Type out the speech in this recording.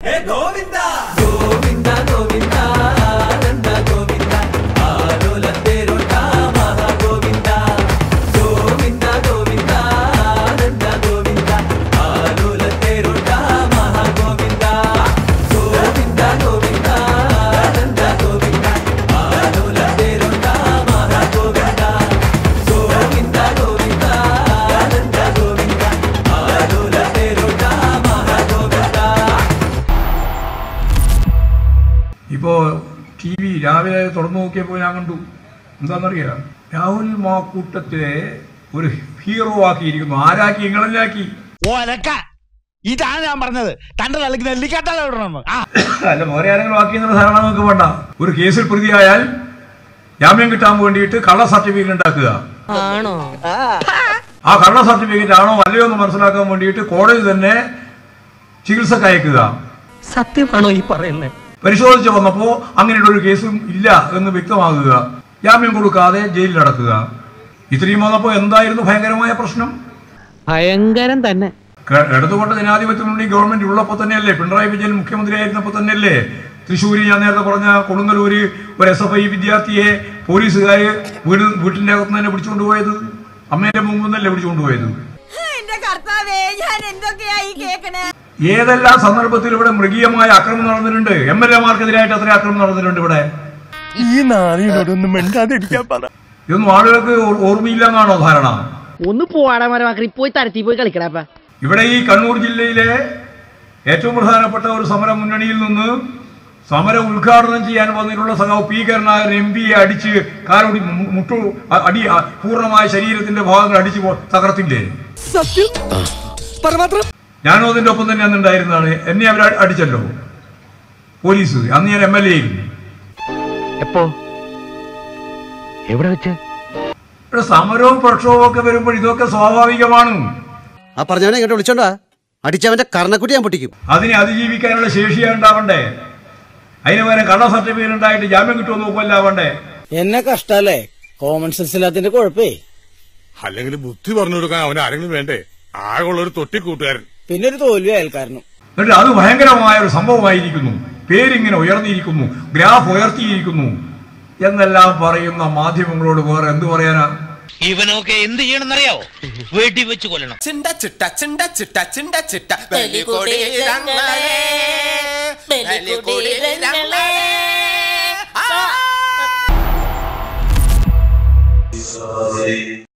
ഇപ്പോ T V രാവിലെ തുറന്നു നോക്കിയപ്പോൾ ഞാൻ കണ്ടു എന്താണെന്നറിയാം രാഹുൽ മാക്കൂട്ടത്തിലെ ഒരു ഹീറോ ആക്കിയിരിക്കുന്നു ആരാക്കി ഇങ്ങളെല്ലാക്കി ഓലക്ക ഇതാണ് ഞാൻ പറഞ്ഞത് തന്റെ തലക്ക് നെല്ലിക്കാട്ടാണ് ഇടണമെന്ന് ആ അല്ല വേറെ ആരെങ്കിലും ആക്കിയെന്നുള്ള ധാരണ നമുക്ക് വേണ്ട ഒരു കേസിൽ പ്രതിയായാൽ ജാമ്യം കിട്ടാൻ വേണ്ടിയിട്ട് കള്ള സർട്ടിഫിക്കറ്റ് ഉണ്ടാക്കുക ആണോ ആ കള്ള സർട്ടിഫിക്കറ്റ് ആണോ അല്ലയോ എന്ന് മനസ്സിലാക്കാൻ വേണ്ടിയിട്ട് കോടതി തന്നെ ചികിത്സക്ക് അയക്കുക സത്യമാണോ ഈ പറയുന്നത് പരിശോധിച്ച് വന്നപ്പോൾ അങ്ങനെയുള്ള ഒരു കേസും ഇല്ല എന്ന് വ്യക്തമാകുക ജാമ്യം കൊടുക്കാതെ ജയിലിൽ അടക്കുക ഇത്രയും വന്നപ്പോൾ എന്തായിരുന്നു ഭയങ്കരമായ പ്രശ്നം ഭയങ്കരം തന്നെ ക- ഇടതുകൊണ്ട് ജനാധിപത്യ മുന്നണി ഗവൺമെന്റ് ഉള്ളപ്പോൾ തന്നെയല്ലേ പിണറായി വിജയൻ മുഖ്യമന്ത്രിയായിരുന്നപ്പോൾ തന്നെയല്ലേ തൃശ്ശൂര് ഞാൻ നേരത്തെ പറഞ്ഞ കൊടുങ്ങല്ലൂര് ഒരു എസ് എഫ് ഐ വിദ്യാർത്ഥിയെ പോലീസുകാര് വീട് വീട്ടിന്റെ അകത്ത് തന്നെ പിടിച്ചുകൊണ്ട് പോയത് അമ്മേന്റെ മുമ്പിൽ നിന്നല്ലേ പിടിച്ചുകൊണ്ട് പോയത് എന്റെ കർത്താവേ ഞാൻ എന്തൊക്കെയായി കേക്കണേ ഏതെല്ലാം സന്ദർഭത്തിൽ ഇവിടെ മൃഗീയമായ ആക്രമണം നടന്നിട്ടുണ്ട് എം എൽ എമാർക്കെതിരായിട്ട് അത്ര ആക്രമണം നടന്നിട്ടുണ്ട് ഇവിടെ ഈ നാളിനോടൊന്നും മിണ്ടാതിരിക്കാൻ പറ ഇതൊന്നും ആളുകൾക്ക് ഓർ- ഓർമ്മയില്ല എന്നാണോ ധാരണ ഒന്ന് പോവാടാ മരമാക്കി പോയി തരത്തി പോയി കളിക്കടാപ്പ ഇവിടെ ഈ കണ്ണൂർ ജില്ലയിലെ ഏറ്റവും പ്രധാനപ്പെട്ട ഒരു സമര മുന്നണിയിൽ നിന്ന് സമരം ഉദ്ഘാടനം ചെയ്യാൻ വന്നിട്ടുള്ള സഖാവ് പി കരുണാകരൻ എം പിയെ അടിച്ച് കാലൊടി മു- മുട്ടു അ- അടി അ- പൂർണ്ണമായ ശരീരത്തിന്റെ ഭാഗങ്ങൾ അടിച്ച് പോ- തകർത്തില്ലേ ഞാനും അതിന്റെ ഒപ്പം തന്നെ അന്ന് ഉണ്ടായിരുന്നതാണ് എന്നെ അവർ അടിച്ചല്ലോ പോലീസ് അന്ന് ഞാൻ എം എൽ എ എപ്പോ എവിടെ വെച്ച് ഇവിടെ സമരവും പ്രക്ഷോഭവും ഒക്കെ വരുമ്പോൾ ഇതൊക്കെ സ്വാഭാവികമാണ് ആ പറഞ്ഞവനെ ഇങ്ങോട്ട് വിളിച്ചോണ്ടാ അടിച്ചവന്റെ കർണക്കുട്ടി ഞാൻ പൊട്ടിക്കും അതിനെ അതിജീവിക്കാനുള്ള ശേഷിയാണ് ഉണ്ടാവണ്ടേ അതിന് പകരം കള്ള സർട്ടിഫിക്കറ്റ് ഉണ്ടായിട്ട് ജാമ്യം കിട്ടുമെന്ന് നോക്കുമല്ലാവണ്ടേ എന്നെ കഷ്ടല്ലേ കോമൺ സെൻസ് ഇല്ലാത്തതിന്റെ കുഴപ്പേ അല്ലെങ്കിൽ ബുദ്ധി പറഞ്ഞു കൊടുക്കാൻ അവൻ ആരെങ്കിലും വേണ്ടേ ആകെയുള്ള ഒരു തൊട്ടിക്കൂട്ടുകാരൻ പിന്നെ ഒരു തോൽവി അയൽക്കാരനും എന്നിട്ട് അത് ഭയങ്കരമായ ഒരു സംഭവമായിരിക്കുന്നു പേരിങ്ങനെ ഉയർന്നിരിക്കുന്നു ഗ്രാഫ് ഉയർത്തിയിരിക്കുന്നു എന്നെല്ലാം പറയുന്ന മാധ്യമങ്ങളോട് വേറെ എന്ത് പറയാനാ ഇവനൊക്കെ എന്ത് ചെയ്യണമെന്നറിയാവോ വെടി വെച്ച് കൊല്ലണം ചിണ്ട ചിട്ട ചിണ്ട ചിട്ട ചിണ്ട ചിട്ട ബലികൊടി രംഗളേ ബലികൊടി രംഗളേ ആ